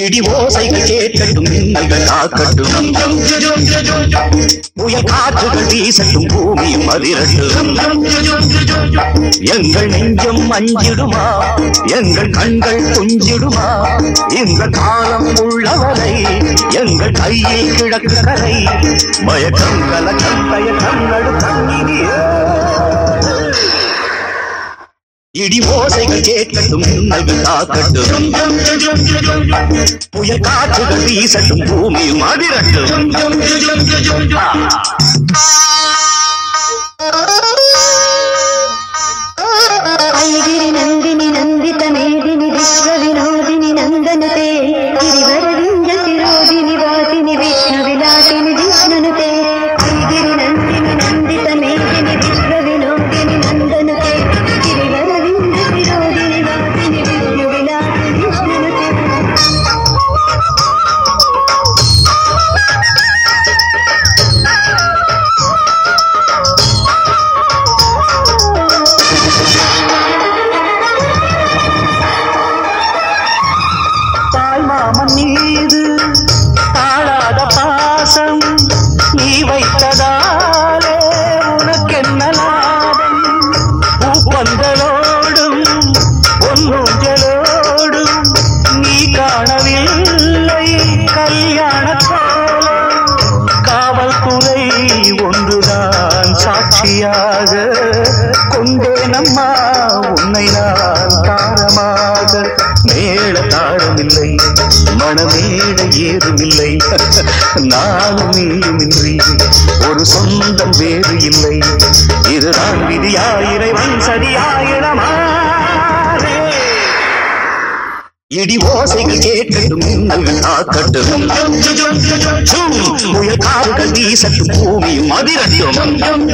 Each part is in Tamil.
இடி ஓசைகள் கேட்கட்டும் மின்னல்கள் காக்கட்டும் புயல் காற்றுகள் வீசட்டும் பூமியும் அதிரட்டும் எங்கள் நெஞ்சம் மஞ்சிடுமா எங்கள் கண்கள் துஞ்சிடுமா இந்த காலம் உள்ளவரை எங்கள் கையில் கிழக்கு கரை மயக்கம் கலக்கம் தயக்கம் நடு கண்ணினியே இடி ஓசைகள் கேட்கட்டும் மின்னல்கள் காக்கட்டும் புயல் காற்றுகள் வீசட்டும் பூமியும் அதிரட்டும் ಐಗಿರಿ ನಂದಿನಿ ನಂದಿತ ಮೇದಿನಿ ವಿಶ್ವ ವಿನೋದಿನಿ ನಂದನತೆ ಗಿರಿವರವಿಂದ ಶಿರೋದಿನಿ ವಾಸಿನಿ ವಿಷ್ಣು ವಿಲಾಸಿನಿ ಜಿಷ್ಣುನುತೆ ಐಗಿರಿ ನಂದಿನಿ ನಂದಿತ ಮೇದಿನಿ ವಿಶ್ವ ವಿನೋದಿನಿ ನಂದನತೆ ಗಿರಿವರವಿಂದ ಶಿರೋದಿನಿ ವಾಸಿನಿ ವಿಷ್ಣು ವಿಲಾಸಿನಿ ಜಿಷ್ಣುನುತೆ தாய் மாமன் மீது தாழாத பாசம் நீ வைத்ததாலே உனக்கென்ன லாபம் பூப்பந்தலோடும் பொன்னூஞ்சலோடும் நீ காணவில்லை கல்யாண கோலம் காவல்துறை ஒன்றுதான் சாட்சியாக கொண்டேனம்மா உன்னை நான் தாரமாக மேள தாளமில்லை மணமேட ஏதுமில்லை நானும் நீயுமின்றி ஒரு சொந்தம் வேறு இல்லை இதுதான் விதியா இறைவன் சரியாயிடமாறே இடி ஓசைகள் கேட்கட்டும் மின்னல்கள் காக்கட்டும் புயல் காற்றுகள் வீசட்டும் பூமியும் அதிரட்டும்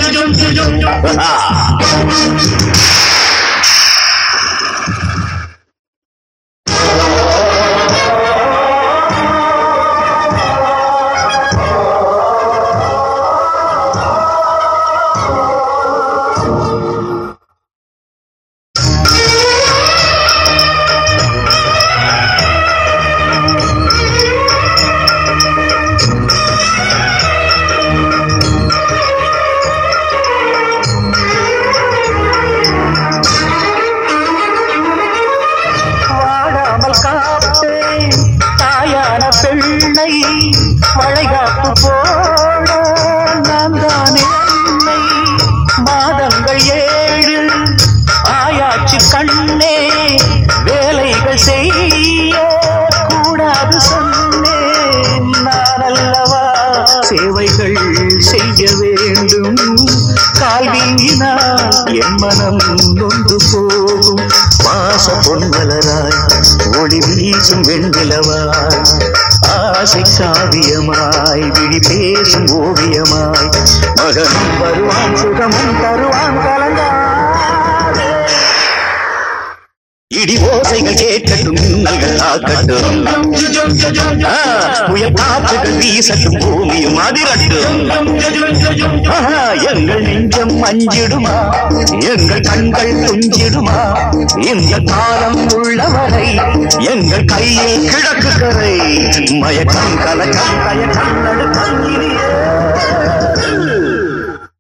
வாடாமல் காப்பேன் தாயான பெண்ணை வளைகாப்பு போட நான் தானே அன்னை மாதங்கள் ஏழு ஆயாச்சு கண்ணே வேலைகள் செய்ய கூடாது சொன்னேன் நான் அல்லவா சேவைகள் செய்ய வேண்டும் கால் வீங்கினால் என் மனம் நொந்து போகும் வாச பொன்மலராய் ஒளி வீசும் வெண்ணிலவாய் ஆசை காவியமாய் விழி பேசும் ஓவியமாய் மகனும் வருவான் சுகமும் தருவான் கலங்காதே இடி ஓசைகள் கேட்கட்டும் மின்னல்கள் காக்கட்டும் ஆ, புயல் காற்றுகள் வீசட்டும் பூமியும் அதிரட்டும் ஆஹா, எங்கள் நெஞ்சம் மஞ்சிடுமா எங்கள் கண்கள் துஞ்சிடுமா இந்த காலம் உள்ளவரை எங்கள் கையில் கிழக்கு கரை மயக்கம் கலக்கம் தயக்கம் நடுக்கம் இனியே